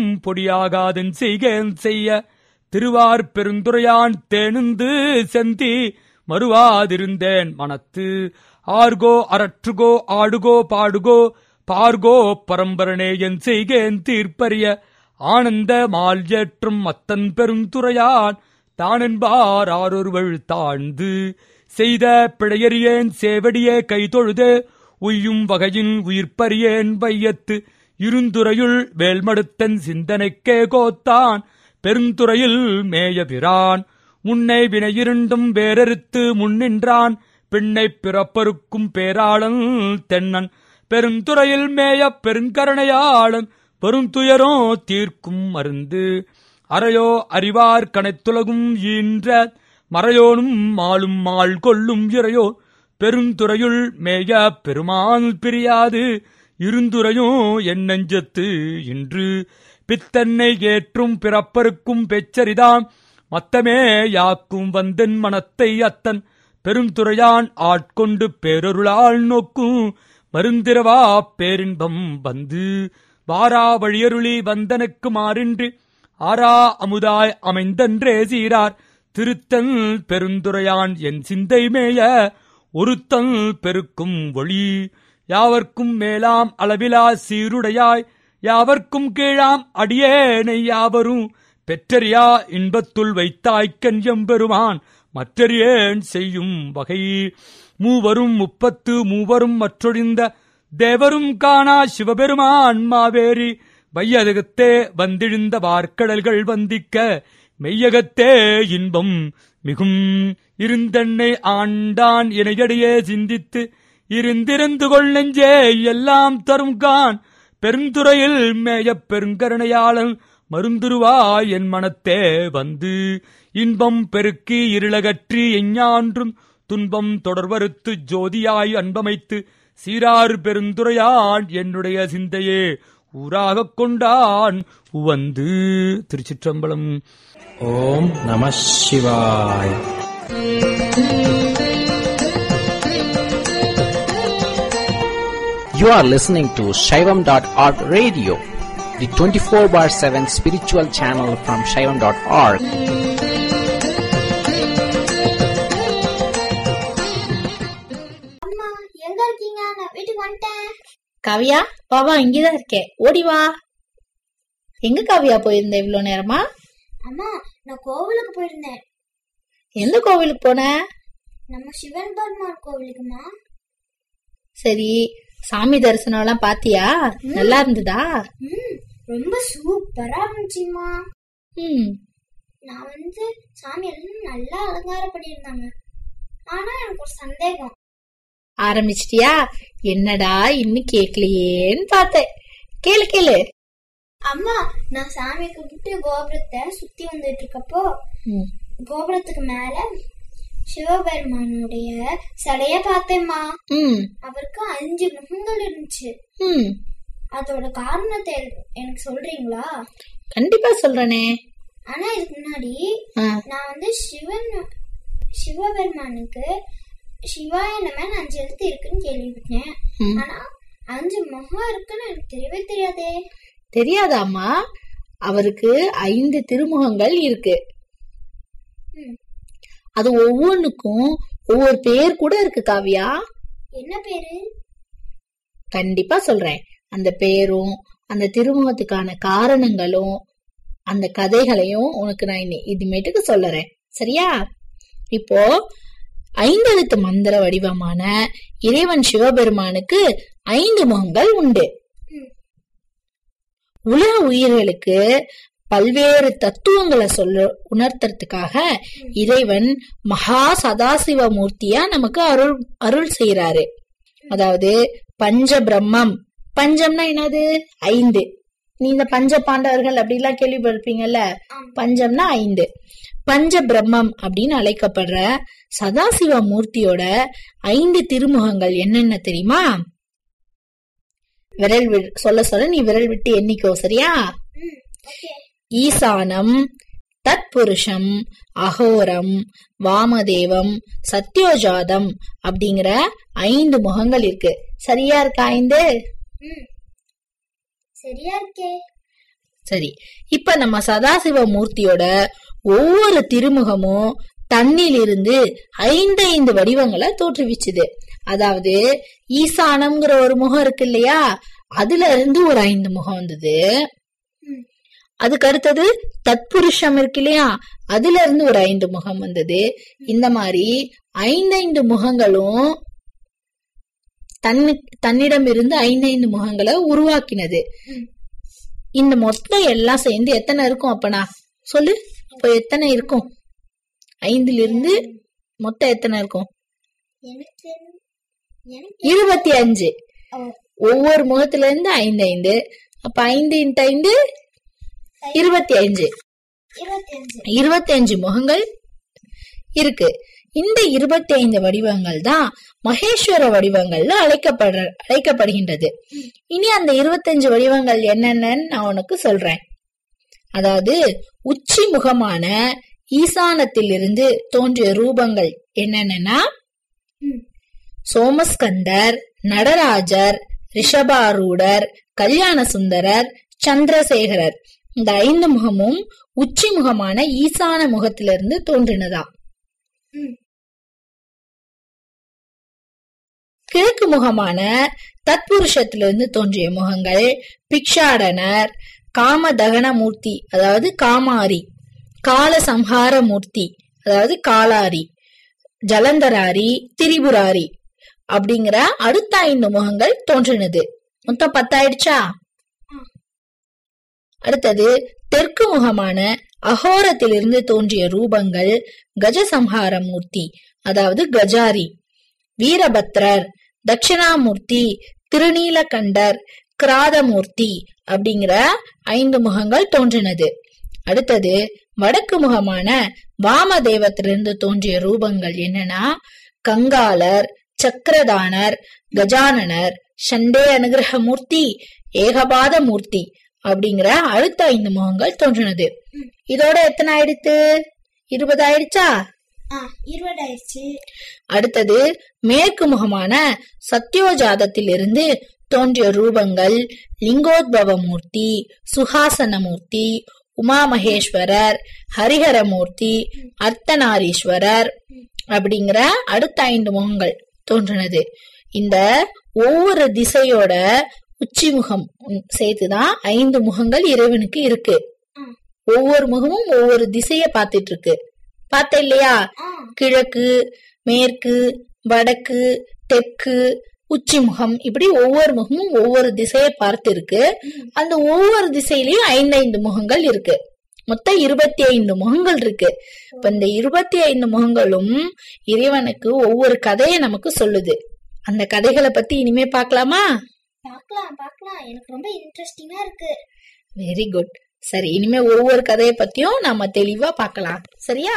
பொடியாகாதன் செய்கேன் செய்ய திருவார் பெருந்துரையான் தேனுந்து செந்தி மறுவாதிருந்தேன் மனத்து ஆர்கோ அரற்றுகோ ஆடுகோ பாடுகோ பார்கோ பரம்பரனே என் செய்கேன் தீர்ப்பறிய ஆனந்த மால் ஏற்றும் மத்தன் பெருந்துரையான் தானென்பார் ஆரொருவள் தாழ்ந்து செய்த பிழையறியேன் சேவடியே கைதொழுது உய்யும் வகையின் உயிர்ப்பறியேன் வையத்து இருந்துறையுள் வேல்மடுத்தன் சிந்தனைக்கே கோத்தான் பெருந்துறையில் மேயபிரான் முன்னை வினையிருண்டும் வேறறுத்து முன்னின்றான் பின்னை பிறப்பருக்கும் பேராளன் தென்னன் பெருந்துறையில் மேய பெருங்கருணையாளன் பெருந்துயரோ தீர்க்கும் மருந்து அறையோ அறிவார் கனைத்துலகும் ஈன்ற மறையோனும் மாலும் மாள் கொள்ளும் இறையோ பெருந்துறையுள் மேய பெருமான் பிரியாது இருந்துரையோ என் நெஞ்சத்து இன்று பித்தன்னை ஏற்றும் பிறப்பருக்கும் பெச்சரிதாம் மத்தமே யாக்கும் வந்தன் மனத்தை அத்தன் பெருந்துரையான் ஆட்கொண்டு பேரருளால் நோக்கும் மருந்திரவா பேரின்பம் வந்து வாரா வழியருளி வந்தனுக்கு மாறின்றி ஆரா அமுதாய் அமைந்தன்றே சீரார் திருத்தன் பெருந்துரையான் என் சிந்தை மேய ஒருத்தன் பெருக்கும் ஒளி யாவர்க்கும் மேலாம் அளவிலா சீருடையாய் யாவர்க்கும் கீழாம் அடியேனை யாவரும் பெற்றறியா இன்பத்துள் வைத்தாய்க்கன் எம்பெருமான் மற்றறியேன் செய்யும் வகை மூவரும் முப்பத்து மூவரும் மற்றொழிந்த தேவரும் காணா சிவபெருமான் மாவேரி வையகத்தே வந்திழுந்த வார்க்கடல்கள் வந்திக்க மெய்யகத்தே இன்பம் மிகும் இருந்தென்னை ஆண்டான் இணையடியே சிந்தித்து இருந்திருந்து கொள் நெஞ்சே எல்லாம் தரும் கான் பெருந்துறையில் மேயப் பெருங்கருணையாளன் மருந்துருவாய் என் மனத்தே வந்து இன்பம் பெருக்கி இருளகற்றி எஞ்ஞான்றும் துன்பம் தொடர்வறுத்து ஜோதியாய் அன்பமைத்து சீரார் பெருந்துரையான் என்னுடைய சிந்தையே ஊராகக் கொண்டான் உவந்து திருச்சிற்றம்பலம் ஓம் நம சிவாய் You are listening to Shaivam.org radio, the 24 bar 7 spiritual channel from Shaivam.org. அம்மா எங்க இருக்கீங்க நான் வீட்டுக்கு வந்துட்டேன் காவியா வா வா இங்கதான் இருக்கேன் ஓடி வா எங்க காவியா போயிருந்த இவ்வளவு நேரமா அம்மா நான் கோவிலுக்கு போயிருந்தேன் எந்த கோவிலுக்கு போன நம்ம சிவன் பெருமாள் கோவிலுக்குமா சரி சாமி தரிசனம் எல்லாம் பாத்தியா நல்லா இருந்ததா ம் ரொம்ப சூப்பரா இருந்துச்சுமா ம் நான் வந்து சாமி எல்லாம் நல்லா அலங்காரம் பண்ணியிருந்தாங்க ஆனா எனக்கு ஒரு சந்தேகம் ஆரம்பிச்சிட்டியா என்னடா இன்னும் கேக்கலையேன்னு பார்த்தேன் கேளு கேளு அம்மா நான் சாமி கும்பிட்டு கோபுரத்தை சுத்தி வந்துட்டு இருக்கப்போ ம், கோபுரத்துக்கு மேல சிவபெருமானுடைய சிலைய பார்த்தேம்மா ம் அவருக்கு அஞ்சு முகங்கள் இருந்துச்சு ம் அதோட காரணத்தை எனக்கு- எனக்கு சொல்றீங்களா கண்டிப்பா சொல்றேனே ஆனா இதுக்கு முன்னாடி ஆ, நான் வந்து சிவன் சிவபெருமானுக்கு சிவாய நம அஞ்சு எழுத்து இருக்குன்னு கேள்விப்பட்டேன் ம். ஆனா அஞ்சு முகம் இருக்குன்னு எனக்கு தெரியவே தெரியாதே தெரியாதாம்மா அவருக்கு ஐந்து திருமுகங்கள் இருக்கு ம். அது ஒவ்வொன்றுக்கும் ஒவ்வொரு பேர் கூட இருக்கு காவியா என்ன பேரு கண்டிப்பா சொல்றேன் அந்த பேரும் அந்த திருமுகத்துக்கான காரணங்களும் அந்த கதைகளையும் உனக்கு நான் இன்னி இதுமேட்டுக்கு சொல்லறேன் சரியா இப்போ ஐந்தெழுத்து மந்திர வடிவமான இறைவன் சிவபெருமானுக்கு ஐந்து முகங்கள் உண்டு ம். உலக உயிர்களுக்கு பல்வேறு தத்துவங்களை சொல்ல உணர்த்துறதுக்காக இறைவன் மகா சதாசிவ மூர்த்தியா நமக்கு அருள் அருள் செய்யறாரு அதாவது பஞ்ச பிரம்மம் பஞ்சம்னா என்னது ஐந்து நீ இந்த பஞ்ச பாண்டவர்கள் அப்படிலாம் கேள்விப்பட்டிருப்பீங்கல்ல பஞ்சம்னா ஐந்து பஞ்ச பிரம்மம் அப்படின்னு அழைக்கப்படுற சதாசிவ மூர்த்தியோட ஐந்து திருமுகங்கள் என்னென்ன தெரியுமா விரல் வி- சொல்ல சொல்ல நீ விரல் விட்டு எண்ணிக்கோ சரியா ம் ஓகே ஈசானம் தத்புருஷம் அகோரம் வாமதேவம் சத்யோஜாதம் அப்படிங்கிற ஐந்து முகங்கள் இருக்கு சரியா இருக்கா ஐந்து ம் சரியா இருக்கே சரி இப்ப நம்ம சதாசிவ மூர்த்தியோட ஒவ்வொரு திருமுகமும் தன்னிலிருந்து ஐந்து ஐந்து வடிவங்களை தோற்றுவிச்சுது அதாவது ஈசானம்ங்கிற ஒரு முகம் இருக்கு இல்லையா அதுல இருந்து ஒரு ஐந்து முகம் வந்தது ம். அதுக்கு அடுத்தது தத்புருஷம் இருக்கு இல்லையா அதுல இருந்து ஒரு ஐந்து முகம் வந்தது இந்த மாதிரி ஐந்தைந்து முகங்களும் தன்னு தன்னிடம் இருந்து ஐந்தைந்து முகங்களை உருவாக்கினது ம். இந்த மொத்தம் எல்லாம் சேர்ந்து எத்தனை இருக்கும் அப்பனா சொல்லு அப்ப எத்தனை இருக்கும் ஐந்துல இருந்து மொத்தம் எத்தனை இருக்கும் எனக்கு எனக்கு இருபத்தி அஞ்சு ஓ, ஒவ்வொரு முகத்துல இருந்து ஐந்து ஐந்து அப்ப ஐந்து இன்ட்டு ஐந்து இருபத்தி அஞ்சு இருபத்தி அஞ்சு இருபத்தி அஞ்சு முகங்கள் இருக்கு இந்த இருபத்தி ஐந்து வடிவங்கள் தான் மகேஸ்வர வடிவங்கள்னு அழைக்கப்படுற அழைக்கப்படுகின்றது இனி அந்த இருபத்தஞ்சு வடிவங்கள் என்னென்னு நான் உனக்கு சொல்றேன் அதாவது உச்சி முகமான ஈசானத்திலிருந்து தோன்றிய ரூபங்கள் என்னென்னா ம். சோமஸ்கந்தர் நடராஜர் ரிஷபாரூடர் கல்யாண சுந்தரர் சந்திரசேகரர் இந்த ஐந்து முகமும் உச்சி முகமான ஈசான முகத்திலிருந்து தோன்றினதாம் ம். கிழக்கு முகமான தத்புருஷத்திலிருந்து தோன்றிய முகங்கள் பிக்ஷாடனர் காமதகன மூர்த்தி அதாவது காமாரி கால சம்ஹார மூர்த்தி அதாவது காலாரி ஜலந்தராரி திரிபுராரி அப்படிங்கிற அடுத்த ஐந்து முகங்கள் தோன்றினது மொத்தம் பத்தாயிடுச்சா அடுத்தது தெற்கு முகமான அகோரத்திலிருந்து தோன்றிய ரூபங்கள் கஜசம்ஹார மூர்த்தி அதாவது கஜாரி வீரபத்ரர் தட்சிணாமூர்த்தி திருநீலகண்டர் கிராதமூர்த்தி அப்படிங்கிற ஐந்து முகங்கள் தோன்றினது அடுத்தது வடக்கு முகமான வாமதேவத்திலிருந்து தோன்றிய ரூபங்கள் என்னன்னா கங்காலர் சக்கரதானர் கஜானனர் சண்டே அனுகிரக மூர்த்தி ஏகபாத மூர்த்தி அப்படிங்கிற அடுத்த ஐந்து முகங்கள் தோன்றினது இதோட எத்தனை ஆயிடுத்து இருபது ஆயிடுச்சா ஆ இருபது ஆயிடுச்சு அடுத்தது மேற்கு முகமான சத்யோஜாதத்தில் இருந்து தோன்றிய ரூபங்கள் லிங்கோத்பவ மூர்த்தி சுஹாசன மூர்த்தி உமா மகேஸ்வரர் ஹரிஹரமூர்த்தி அர்த்தநாரீஸ்வரர் அப்படிங்கிற அடுத்த ஐந்து முகங்கள் தோன்றினது இந்த ஒவ்வொரு திசையோட உச்சி முகம் சேர்த்துதான் ஐந்து முகங்கள் இறைவனுக்கு இருக்கு ம். ஒவ்வொரு முகமும் ஒவ்வொரு திசைய பார்த்துட்டு இருக்கு பார்த்த இல்லையா ஆ கிழக்கு மேற்கு வடக்கு தெற்கு உச்சி முகம் இப்படி ஒவ்வொரு முகமும் ஒவ்வொரு திசையை பார்த்து இருக்கு அந்த ஒவ்வொரு திசையிலயும் ஐந்து ஐந்து முகங்கள் இருக்கு மொத்தம் இருபத்தி ஐந்து முகங்கள் இருக்கு இப்ப இந்த இருபத்தி ஐந்து முகங்களும் இறைவனுக்கு ஒவ்வொரு கதையை நமக்கு சொல்லுது அந்த கதைகளை பத்தி இனிமே பார்க்கலாமா பார்க்கலாம் பார்க்கலாம் எனக்கு ரொம்ப இன்ட்ரெஸ்டிங்கா இருக்கு வெரி குட் சரி இனிமே ஒவ்வொரு கதையை பத்தியும் நாம தெளிவா பார்க்கலாம் சரியா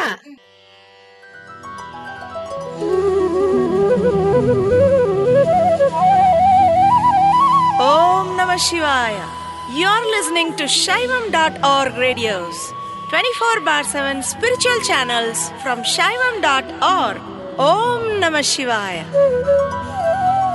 Om Namah Shivaya. You're listening to Shaivam.org radios, 24 bar 7 spiritual channels from Shaivam.org. Om Namah Shivaya.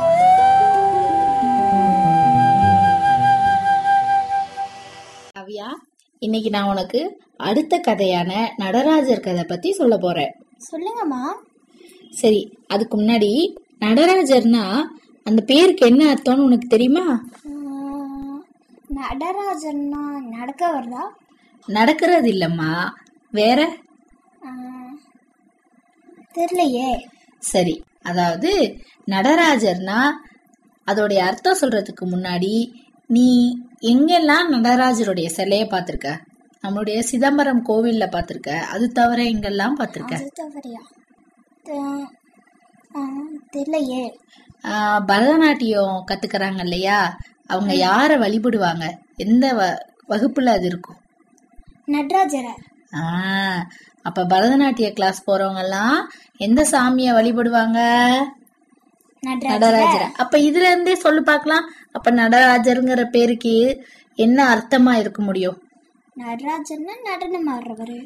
Kavya இன்னைக்கு நான் உனக்கு அடுத்த கதையான நடராஜர் கதை பத்தி சொல்ல போறேன் சொல்லுங்கம்மா சரி அதுக்கு முன்னாடி நடராஜர்னா அந்த பேருக்கு என்ன அர்த்தம்னு உனக்கு தெரியுமா ஆ, நடராஜன்னா நடக்க வருதா நடக்கிறது இல்லம்மா வேற ஆ, தெரியலையே சரி அதாவது நடராஜர்னா அதோடைய அர்த்தம் சொல்றதுக்கு முன்னாடி நீ எங்கெல்லாம் நடராஜருடைய சிலைய பார்த்திருக்க நம்மளுடைய சிதம்பரம் கோவில்ல பார்த்திருக்க அது தவிர எங்கெல்லாம் பார்த்திருக்க அது தவறியா தெ- ஆ, தெரியலையே ஆஹ் பரதநாட்டியம் கத்துக்கறாங்க இல்லையா அவங்க யார வழிபடுவாங்க எந்த வ- வகுப்புல அது இருக்கும் நடராஜரை ஆஹ் அப்ப பரதநாட்டிய கிளாஸ் போறவங்க எல்லாம் எந்த சாமிய வழிபடுவாங்க நடராஜரை நடராஜர் அப்ப இதுல இருந்தே சொல்லு பார்க்கலாம் அப்ப நடராஜருங்கிற பேருக்கு என்ன அர்த்தமா இருக்க முடியும் நடராஜர்னா நடனம் ஆடுறவரு